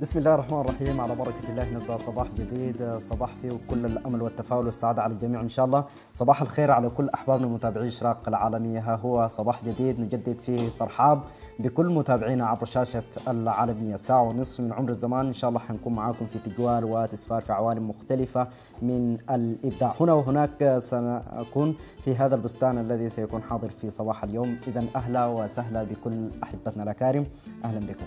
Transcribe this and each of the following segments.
بسم الله الرحمن الرحيم على بركة الله نبدأ صباح جديد صباح فيه كل الأمل والتفاؤل والسعادة على الجميع إن شاء الله صباح الخير على كل أحبابنا متابعي إشراق العالمية ها هو صباح جديد نجدد فيه الترحاب بكل متابعينا عبر شاشة العالمية ساعة ونصف من عمر الزمان إن شاء الله حنكون معاكم في تجوال وتسفار في عوالم مختلفة من الإبداع هنا وهناك سنكون في هذا البستان الذي سيكون حاضر في صباح اليوم إذا أهلا وسهلا بكل أحبتنا الأكارم أهلا بكم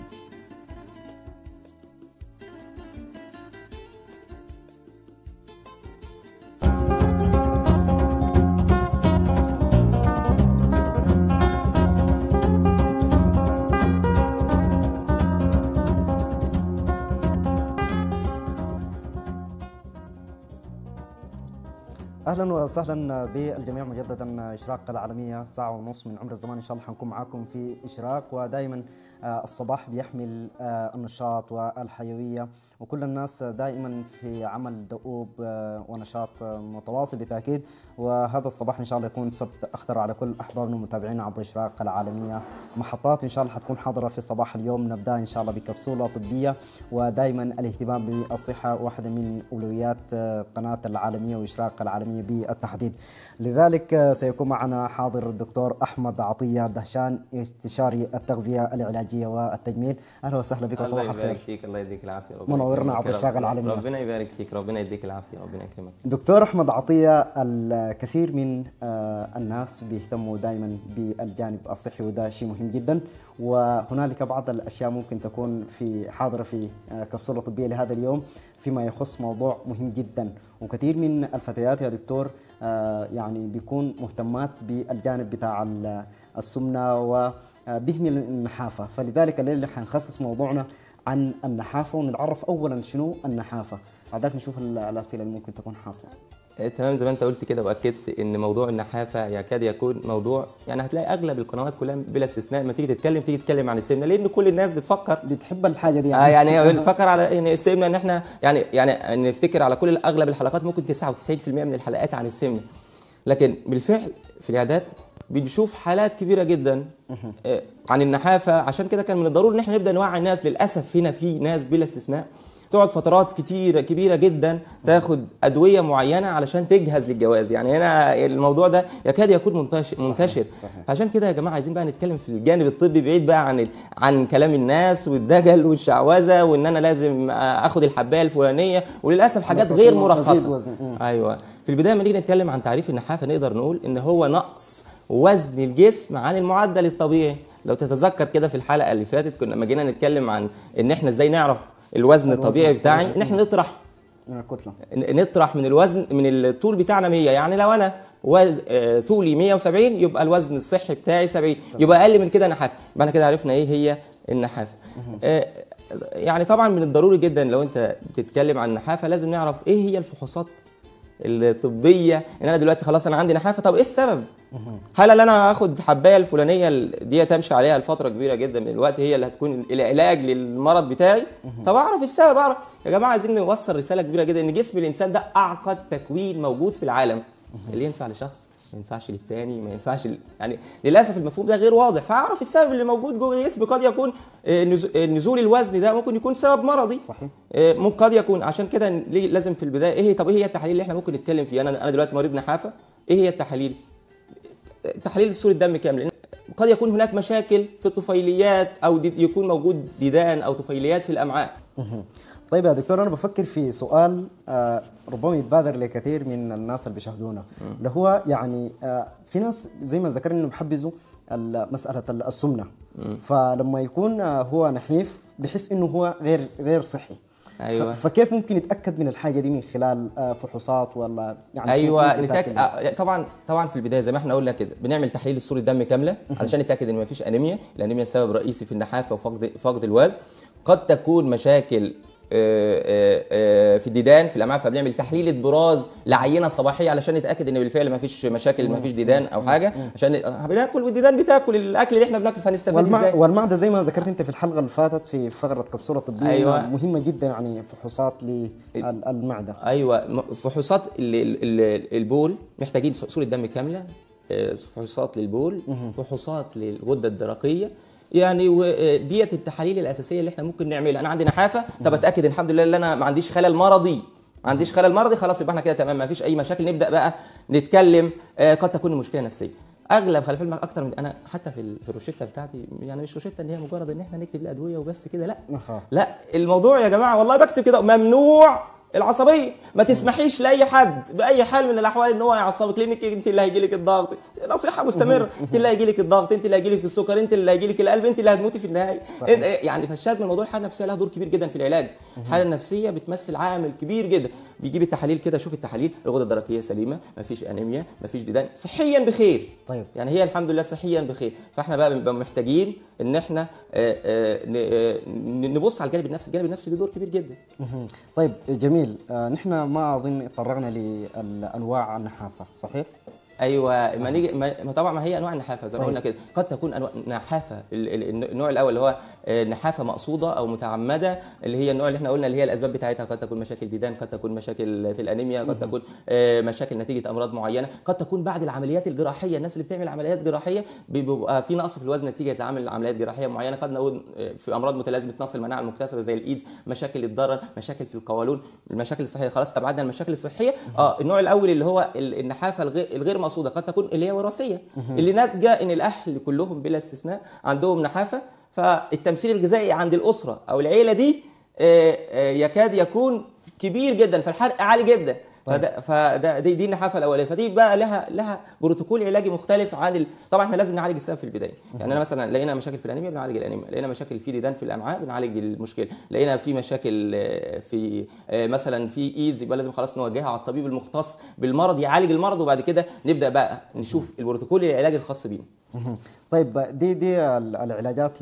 اهلا وسهلا بالجميع مجددا اشراق العالميه ساعه ونص من عمر الزمان ان شاء الله حنكون معاكم في اشراق ودائما الصباح بيحمل النشاط والحيويه وكل الناس دائما في عمل دؤوب ونشاط متواصل بالتاكيد وهذا الصباح ان شاء الله يكون سبت اخضر على كل احبابنا المتابعين عبر اشراق العالميه محطات ان شاء الله حتكون حاضره في صباح اليوم نبدا ان شاء الله بكبسوله طبيه ودائما الاهتمام بالصحه واحده من اولويات قناه العالميه واشراق العالميه بالتحديد لذلك سيكون معنا حاضر الدكتور احمد عطيه دهشان استشاري التغذيه العلاجيه والتجميل اهلا وسهلا بك وصباح الخير الله يبارك فيك الله يديك العافيه ربنا منورنا عبر الشاغل العالميه ربنا يبارك فيك ربنا يديك العافيه ربنا يكرمك دكتور احمد عطيه الكثير من الناس بيهتموا دائما بالجانب الصحي وده شيء مهم جدا وهنالك بعض الاشياء ممكن تكون في حاضره في كبسوله طبيه لهذا اليوم فيما يخص موضوع مهم جدا وكثير من الفتيات يا دكتور يعني بيكون مهتمات بالجانب بتاع السمنه وبهمل النحافه فلذلك الليله حنخصص موضوعنا عن النحافه ونتعرف اولا شنو النحافه بعدك نشوف الاسئله اللي ممكن تكون حاصله تمام زي ما انت قلت كده واكدت ان موضوع النحافه يكاد يكون موضوع يعني هتلاقي اغلب القنوات كلها بلا استثناء لما تيجي تتكلم تيجي تتكلم عن السمنه لان كل الناس بتفكر بتحب الحاجه دي يعني آه يعني بتفكر على ان السمنه ان احنا يعني يعني نفتكر على كل اغلب الحلقات ممكن 99% من الحلقات عن السمنه لكن بالفعل في العيادات بنشوف حالات كبيره جدا عن النحافه عشان كده كان من الضروري ان احنا نبدا نوعي الناس للاسف هنا في ناس بلا استثناء تقعد فترات كتيرة كبيرة جدا تاخد أدوية معينة علشان تجهز للجواز يعني هنا الموضوع ده يكاد يكون منتشر منتشر صحيح. عشان كده يا جماعة عايزين بقى نتكلم في الجانب الطبي بعيد بقى عن عن كلام الناس والدجل والشعوذة وإن أنا لازم آخد الحباية الفلانية وللأسف حاجات غير مرخصة أيوه في البداية لما نيجي نتكلم عن تعريف النحافة نقدر نقول إن هو نقص وزن الجسم عن المعدل الطبيعي لو تتذكر كده في الحلقة اللي فاتت كنا لما جينا نتكلم عن إن إحنا إزاي نعرف الوزن الطبيعي بتاعي ان احنا نطرح من الكتله نطرح من الوزن من الطول بتاعنا 100 يعني لو انا وز... آه... طولي 170 يبقى الوزن الصحي بتاعي 70 يبقى اقل من كده نحافه يبقى احنا كده عرفنا ايه هي النحافه آه... يعني طبعا من الضروري جدا لو انت بتتكلم عن النحافه لازم نعرف ايه هي الفحوصات الطبيه ان انا دلوقتي خلاص انا عندي نحافه طب ايه السبب هل اللي انا هاخد حبايه الفلانيه دي تمشي عليها لفتره كبيره جدا من الوقت هي اللي هتكون العلاج للمرض بتاعي طب اعرف السبب اعرف يا جماعه عايزين نوصل رساله كبيره جدا ان جسم الانسان ده اعقد تكوين موجود في العالم اللي ينفع لشخص ما ينفعش للتاني ما ينفعش ل... يعني للاسف المفهوم ده غير واضح فاعرف السبب اللي موجود جوه الجسم قد يكون نزول الوزن ده ممكن يكون سبب مرضي صحيح ممكن قد يكون عشان كده لازم في البدايه ايه طب ايه هي التحاليل اللي احنا ممكن نتكلم فيها انا انا دلوقتي مريض نحافه ايه هي التحاليل تحليل صوره دم كامل قد يكون هناك مشاكل في الطفيليات او يكون موجود ديدان او طفيليات في الامعاء طيب يا دكتور انا بفكر في سؤال آه ربما يتبادر لكثير من الناس اللي بيشاهدونا اللي هو يعني آه في ناس زي ما ذكرنا انه بيحبذوا مساله السمنه فلما يكون آه هو نحيف بحس انه هو غير غير صحي ايوه فكيف ممكن يتاكد من الحاجه دي من خلال فحوصات ولا يعني ايوه نتاكد آه طبعا طبعا في البدايه زي ما احنا قلنا كده بنعمل تحليل صوره دم كامله علشان نتاكد ان ما فيش انيميا الانيميا سبب رئيسي في النحافه وفقد فقد الوزن قد تكون مشاكل في الديدان في الامعاء فبنعمل تحليل براز لعينه صباحيه علشان نتاكد ان بالفعل ما فيش مشاكل ما فيش ديدان او حاجه عشان بناكل والديدان بتاكل الاكل اللي احنا بناكله فهنستفاد والمع... ازاي والمعده زي ما ذكرت انت في الحلقه اللي فاتت في فقره كبسوله طبيه أيوة. مهمه جدا يعني فحوصات للمعده ايوه فحوصات البول محتاجين صوره دم كامله فحوصات للبول فحوصات للغده الدرقيه يعني وديت التحاليل الاساسيه اللي احنا ممكن نعملها انا عندي نحافه طب اتاكد الحمد لله ان انا ما عنديش خلل مرضي ما عنديش خلل مرضي خلاص يبقى احنا كده تمام ما فيش اي مشاكل نبدا بقى نتكلم آه، قد تكون المشكله نفسيه اغلب خلي في علمك اكتر من انا حتى في ال- في الروشته بتاعتي يعني مش روشته ان هي مجرد ان احنا نكتب الادويه وبس كده لا أها. لا الموضوع يا جماعه والله بكتب كده ممنوع العصبيه ما تسمحيش لاي حد باي حال من الاحوال ان هو يعصبك لانك انت اللي هيجي لك الضغط نصيحه مستمره انت اللي هيجي لك الضغط انت اللي هيجي لك السكر انت اللي هيجي لك القلب انت اللي هتموتي في النهايه صحيح. إنت- يعني فالشاهد من موضوع الحاله النفسيه لها دور كبير جدا في العلاج الحاله النفسيه بتمثل عامل كبير جدا بيجيب التحاليل كده شوف التحاليل الغده الدرقيه سليمه ما فيش انيميا ما فيش ديدان صحيا بخير طيب. يعني هي الحمد لله صحيا بخير فاحنا بقى بنبقى محتاجين ان احنا آه، آه، ن- آه، ن- نبص على الجانب النفسي الجانب النفسي له دور كبير جدا مهم. طيب جميل آه نحن ما اظن تطرقنا لانواع النحافه صحيح؟ ايوه ما نيجي ما ما طبعا ما هي انواع النحافه زي ما طيب. قلنا كده قد تكون انواع نحافه ال- ال- النوع الاول اللي هو آه، نحافه مقصوده او متعمده اللي هي النوع اللي احنا قلنا اللي هي الاسباب بتاعتها قد تكون مشاكل ديدان قد تكون مشاكل في الانيميا قد تكون آه، مشاكل نتيجه امراض معينه قد تكون بعد العمليات الجراحيه الناس اللي بتعمل عمليات جراحيه بيبقى في نقص في الوزن نتيجه عمل عمليات جراحيه معينه قد نقول آه، في امراض متلازمه نقص المناعه المكتسبه زي الايدز مشاكل الضرر مشاكل في القولون المشاكل الصحيه خلاص استبعدنا المشاكل الصحيه اه النوع الاول اللي هو ال- النحافه الغير الغير مقصوده قد تكون اللي هي وراثيه اللي ناتجه ان الاهل كلهم بلا استثناء عندهم نحافه فالتمثيل الغذائي عند الاسره او العيله دي آه، آه، يكاد يكون كبير جدا فالحرق عالي جدا فده فده دي, دي النحافه الاوليه فدي بقى لها لها بروتوكول علاجي مختلف عن ال... طبعا احنا لازم نعالج السبب في البدايه يعني انا مثلا لقينا مشاكل في الانيميا بنعالج الانيميا لقينا مشاكل في ديدان في الامعاء بنعالج المشكله لقينا في مشاكل آه، في آه، مثلا في ايدز يبقى لازم خلاص نوجهها على الطبيب المختص بالمرض يعالج المرض وبعد كده نبدا بقى نشوف البروتوكول العلاجي الخاص بيهم مهم. طيب دي دي ال- العلاجات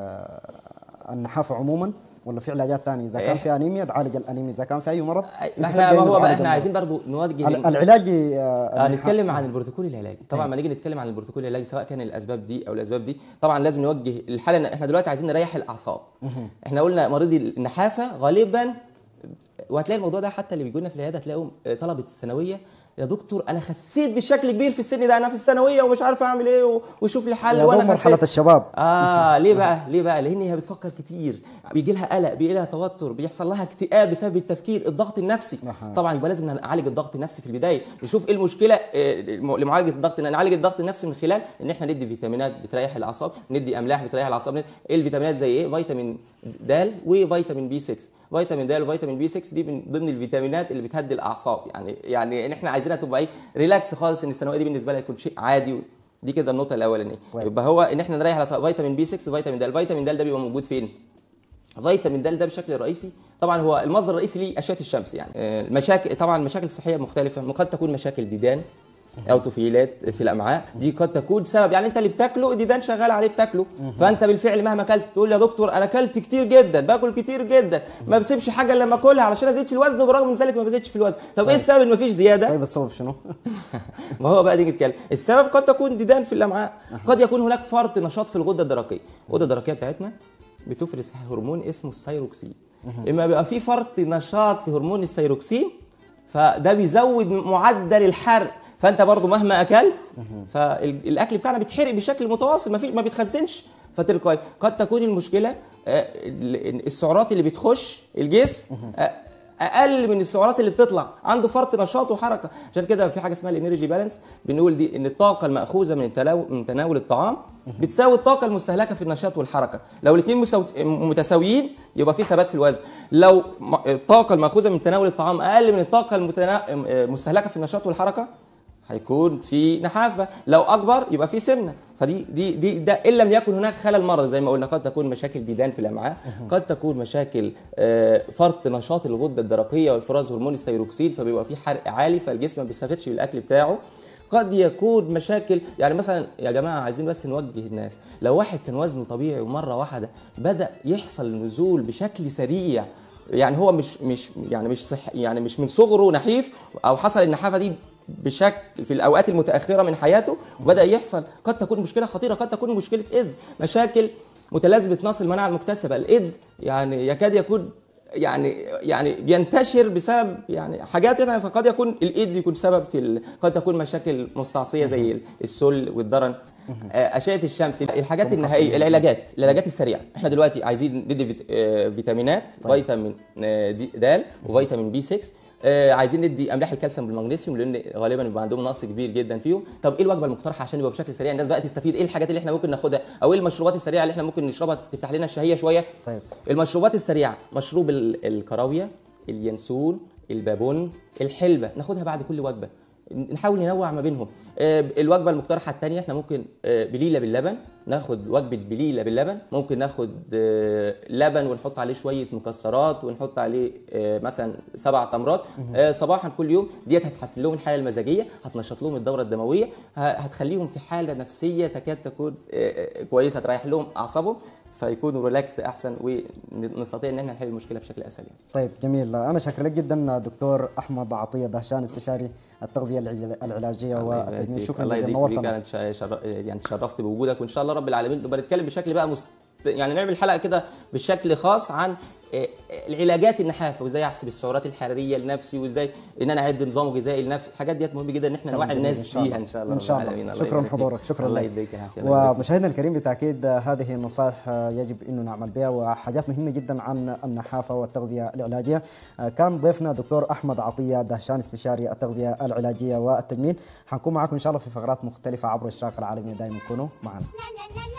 للنحافه عموما ولا في علاجات ثانيه اذا كان إيه. في انيميا تعالج الانيميا اذا كان في اي مرض ما احنا ما هو بقى احنا عايزين برضو نوجه ال- العلاج ل- آه النحافة- نتكلم عن البروتوكول العلاجي طبعا ما نيجي نتكلم عن البروتوكول العلاجي سواء كان الاسباب دي او الاسباب دي طبعا لازم نوجه الحاله إن احنا دلوقتي عايزين نريح الاعصاب احنا قلنا مريضي النحافه غالبا وهتلاقي الموضوع ده حتى اللي بيجوا لنا في العياده هتلاقيهم آه، طلبه الثانويه يا دكتور انا خسيت بشكل كبير في السن ده انا في الثانويه ومش عارف اعمل ايه و- وشوف لي حل يا دوب وانا مرحله خسيت الشباب اه ليه بقى ليه بقى لان هي بتفكر كتير بيجي لها قلق بيجي لها توتر بيحصل لها اكتئاب بسبب التفكير الضغط النفسي أها. طبعا يبقى لازم نعالج الضغط النفسي في البدايه نشوف ايه المشكله آه، الم- لمعالجه الضغط نعالج الضغط النفسي من خلال ان احنا ندي فيتامينات بتريح الاعصاب ندي املاح بتريح الاعصاب ند- ايه الفيتامينات زي ايه فيتامين د وفيتامين بي 6 فيتامين د وفيتامين بي 6 دي من ضمن الفيتامينات اللي بتهدي الاعصاب يعني يعني إن احنا عايزينها تبقى ايه ريلاكس خالص ان الثانويه دي بالنسبه لها يكون شيء عادي دي كده النقطه الاولانيه كويس. يبقى هو ان احنا نريح الاعصاب فيتامين بي 6 وفيتامين د الفيتامين د ده بيبقى موجود فين فيتامين د ده بشكل رئيسي طبعا هو المصدر الرئيسي ليه اشعه الشمس يعني آه، المشاكل طبعا مشاكل صحيه مختلفه قد تكون مشاكل ديدان او طفيلات في الامعاء دي قد تكون سبب يعني انت اللي بتاكله الديدان شغال عليه بتاكله فانت بالفعل مهما اكلت تقول يا دكتور انا اكلت كتير جدا باكل كتير جدا ما بسيبش حاجه الا لما اكلها علشان ازيد في الوزن وبرغم من ذلك ما بزيدش في الوزن طب ايه السبب ان مفيش زياده طيب السبب شنو؟ ما هو بقى دي نتكلم السبب قد تكون ديدان في الامعاء قد يكون هناك فرط نشاط في الغده الدرقيه الغده الدرقيه بتاعتنا بتفرز هرمون اسمه الثيروكسين اما بيبقى في فرط نشاط في هرمون الثيروكسين فده بيزود معدل الحرق فانت برضو مهما اكلت فالاكل بتاعنا بيتحرق بشكل متواصل ما فيش ما بيتخزنش فتلقائي قد تكون المشكله آه، ال- السعرات اللي بتخش الجسم آه، اقل من السعرات اللي بتطلع عنده فرط نشاط وحركه عشان كده في حاجه اسمها الانرجي بالانس بنقول دي ان الطاقه الماخوذه من التلاو... من تناول الطعام بتساوي الطاقه المستهلكه في النشاط والحركه لو الاثنين مساو... متساويين يبقى في ثبات في الوزن لو م- الطاقه الماخوذه من تناول الطعام اقل من الطاقه المتنا... المستهلكه في النشاط والحركه هيكون في نحافه لو اكبر يبقى في سمنه فدي دي دي ده ان لم يكن هناك خلل مرضي زي ما قلنا قد تكون مشاكل ديدان في الامعاء قد تكون مشاكل آه، فرط نشاط الغده الدرقيه وافراز هرمون الثيروكسين فبيبقى في حرق عالي فالجسم ما بيستفدش بالاكل بتاعه قد يكون مشاكل يعني مثلا يا جماعه عايزين بس نوجه الناس لو واحد كان وزنه طبيعي ومره واحده بدا يحصل نزول بشكل سريع يعني هو مش مش يعني مش صح يعني مش من صغره نحيف او حصل النحافه دي بشكل في الاوقات المتاخره من حياته وبدا يحصل قد تكون مشكله خطيره قد تكون مشكله ايدز مشاكل متلازمه نقص المناعه المكتسبه الايدز يعني يكاد يكون يعني يعني بينتشر بسبب يعني حاجات يعني فقد يكون الايدز يكون سبب في ال... قد تكون مشاكل مستعصيه زي السل والدرن آه، اشعه الشمس الحاجات النهائيه العلاجات العلاجات السريعه احنا دلوقتي عايزين ندي فيت- آه، فيتامينات فيتامين آه، دي- د وفيتامين بي 6 آه، عايزين ندي املاح الكالسيوم بالمغنيسيوم لان غالبا بيبقى عندهم نقص كبير جدا فيهم طب ايه الوجبه المقترحه عشان يبقى بشكل سريع الناس بقى تستفيد ايه الحاجات اللي احنا ممكن ناخدها او ايه المشروبات السريعه اللي احنا ممكن نشربها تفتح لنا الشهيه شويه طيب المشروبات السريعه مشروب ال- الكراويه اليانسون البابون الحلبه ناخدها بعد كل وجبه نحاول ننوع ما بينهم آه، الوجبه المقترحه الثانيه احنا ممكن آه، بليله باللبن ناخد وجبه بليله باللبن ممكن ناخد آه، لبن ونحط عليه شويه مكسرات ونحط عليه آه، مثلا سبع تمرات آه، صباحا كل يوم ديت هتحسن لهم الحاله المزاجيه هتنشط لهم الدوره الدمويه ه- هتخليهم في حاله نفسيه تكاد تكون آه، آه، كويسه هتريح لهم اعصابهم فيكونوا ريلاكس احسن ونستطيع ان احنا نحل المشكله بشكل اسهل يعني. طيب جميل انا شاكر لك جدا دكتور احمد عطيه دهشان استشاري التغذيه العج- العلاجيه الله يبارك والتجميل فيك. شكرا الله جزيلا يديك بيك نورتنا انا تش- شر... يعني تشرفت بوجودك وان شاء الله رب العالمين نبقى نتكلم بشكل بقى مست... يعني نعمل حلقه كده بشكل خاص عن آه، العلاجات النحافه وازاي احسب السعرات الحراريه لنفسي وازاي ان انا اعد نظام غذائي لنفسي الحاجات ديت مهم جدا ان احنا نوعي جميل الناس إن شاء الله. بيها ان شاء الله ان رب شاء العالمين. الله الله شكرا يبارك فيك. حضورك شكرا الله لك. يديك يا حبيبي. الله يبارك فيك. ومشاهدنا الكريم بالتاكيد آه، هذه النصائح آه، يجب انه نعمل بها وحاجات مهمه جدا عن النحافه والتغذيه العلاجيه آه، كان ضيفنا دكتور احمد عطيه دهشان استشاري التغذيه العلاجيه والتجميل حنكون معكم ان شاء الله في فقرات مختلفه عبر اشراق العالميه دائما كونوا معنا la la la la